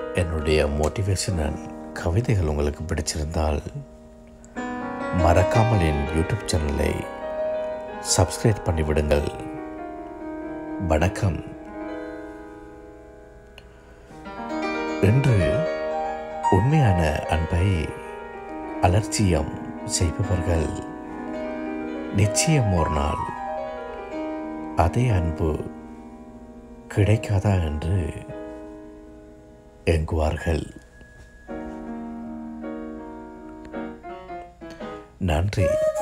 என்னுடைய மோட்டிவேஷனல் கவிதைகள் உங்களுக்கு பிடிச்சிருந்தால் மறக்காமல் என் யூடியூப் சேனலை சப்ஸ்கிரைப் பண்ணிவிடுங்கள் வணக்கம் இன்று உண்மையான அன்பை அலட்சியம் செய்பவர்கள் நிச்சயம் ஒரு நாள் அதே அன்பு கிடைக்காதா என்று ஏங்குவார்கள் நன்றி